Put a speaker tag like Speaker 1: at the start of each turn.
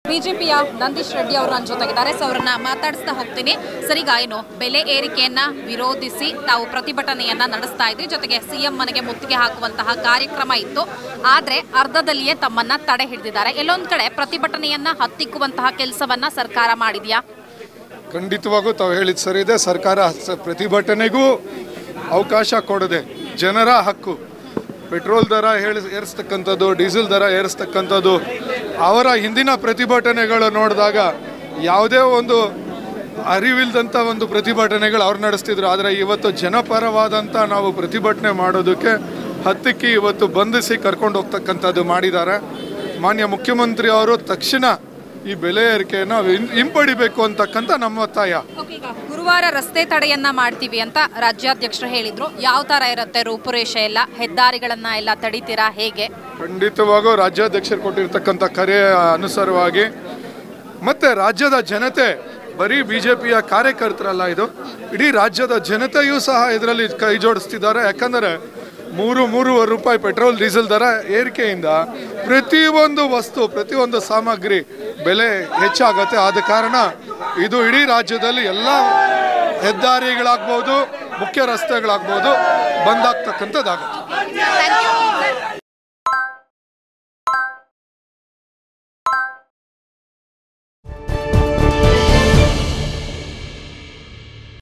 Speaker 1: ಬಿಜೆಪಿಯ ನಂದೀಶ್ ರೆಡ್ಡಿ ಅವರು ನನ್ನ ಜೊತೆಗಿದ್ದಾರೆ ಸೊ ಅವರನ್ನ ಮಾತಾಡಿಸ್ತಾ ಹೋಗ್ತೀನಿ ಸರಿಗ ಏನು ಬೆಲೆ ಏರಿಕೆಯನ್ನ ವಿರೋಧಿಸಿ ತಾವು ಪ್ರತಿಭಟನೆಯನ್ನ ನಡೆಸ್ತಾ ಇದ್ರಿ ಜೊತೆಗೆ ಸಿಎಂ ಮನೆಗೆ ಮುತ್ತಿಗೆ ಹಾಕುವಂತಹ ಕಾರ್ಯಕ್ರಮ ಇತ್ತು ಆದ್ರೆ ಅರ್ಧದಲ್ಲಿಯೇ ತಮ್ಮನ್ನ ತಡೆ ಹಿಡಿದಿದ್ದಾರೆ ಎಲ್ಲೊಂದ್ ಕಡೆ ಪ್ರತಿಭಟನೆಯನ್ನ ಹತ್ತಿಕ್ಕುವಂತಹ ಕೆಲಸವನ್ನ ಸರ್ಕಾರ ಮಾಡಿದ್ಯಾ
Speaker 2: ಖಂಡಿತವಾಗೂ ತಾವು ಹೇಳಿದ ಸರಿ ಇದೆ ಸರ್ಕಾರ ಸ- ಪ್ರತಿಭಟನೆಗೂ ಅವಕಾಶ ಕೊಡದೆ ಜನರ ಹಕ್ಕು ಪೆಟ್ರೋಲ್ ದರ ಹೇಳಿ ಏರಿಸ್ತಕ್ಕಂಥದ್ದು ಡೀಸೆಲ್ ದರ ಏರಿಸ್ತಕ್ಕಂಥದ್ದು ಅವರ ಹಿಂದಿನ ಪ್ರತಿಭಟನೆಗಳು ನೋಡಿದಾಗ ಯಾವುದೇ ಒಂದು ಅರಿವಿಲ್ದಂಥ ಒಂದು ಪ್ರತಿಭಟನೆಗಳು ಅವ್ರು ನಡೆಸ್ತಿದ್ರು ಆದರೆ ಇವತ್ತು ಜನಪರವಾದಂಥ ನಾವು ಪ್ರತಿಭಟನೆ ಮಾಡೋದಕ್ಕೆ ಹತ್ತಿಕ್ಕಿ ಇವತ್ತು ಬಂಧಿಸಿ ಕರ್ಕೊಂಡು ಹೋಗ್ತಕ್ಕಂಥದ್ದು ಮಾಡಿದ್ದಾರೆ ಮಾನ್ಯ ಮುಖ್ಯಮಂತ್ರಿ ಅವರು ತಕ್ಷಣ ಈ ಬೆಲೆ ಏರಿಕೆಯನ್ನು ಹಿಂ- ಹಿಂಪಡಿಬೇಕು ಅಂತಕ್ಕಂಥ ನಮ್ಮ ಒತ್ತಾಯ
Speaker 1: ಓಕೆ, ಈಗ ಗುರುವಾರ ರಸ್ತೆ ತಡೆಯನ್ನ ಮಾಡ್ತೀವಿ ಅಂತ ರಾಜ್ಯಾಧ್ಯಕ್ಷರು ಹೇಳಿದ್ರು ಯಾವ ತರ ಇರುತ್ತೆ ರೂಪುರೇಷೆ ಎಲ್ಲ ಹೆದ್ದಾರಿಗಳನ್ನ ಎಲ್ಲ ತಡಿತೀರಾ ಹೇಗೆ
Speaker 2: ಖಂಡಿತವಾಗೂ ರಾಜ್ಯಾಧ್ಯಕ್ಷರು ಕೊಟ್ಟಿರ್ತಕ್ಕಂಥ ಕರೆ ಅನುಸಾರವಾಗಿ ಮತ್ತೆ ರಾಜ್ಯದ ಜನತೆ ಬರೀ ಬಿ ಜೆ ಪಿಯ ಕಾರ್ಯಕರ್ತರಲ್ಲ ಇದು ಇಡೀ ರಾಜ್ಯದ ಜನತೆಯೂ ಸಹ ಇದರಲ್ಲಿ ಕೈ ಜೋಡಿಸ್ತಿದ್ದಾರೆ ಯಾಕಂದರೆ ಮೂರು ಮೂರುವರೆ ರೂಪಾಯಿ ಪೆಟ್ರೋಲ್ ಡೀಸೆಲ್ ದರ ಏರಿಕೆಯಿಂದ ಪ್ರತಿಯೊಂದು ವಸ್ತು ಪ್ರತಿಯೊಂದು ಸಾಮಗ್ರಿ ಬೆಲೆ ಹೆಚ್ಚಾಗತ್ತೆ ಆದ ಕಾರಣ ಇದು ಇಡೀ ರಾಜ್ಯದಲ್ಲಿ ಎಲ್ಲ ಹೆದ್ದಾರಿಗಳಾಗ್ಬೋದು ಮುಖ್ಯ ರಸ್ತೆಗಳಾಗ್ಬೋದು ಬಂದಾಗ್ತಕ್ಕಂಥದ್ದಾಗುತ್ತೆ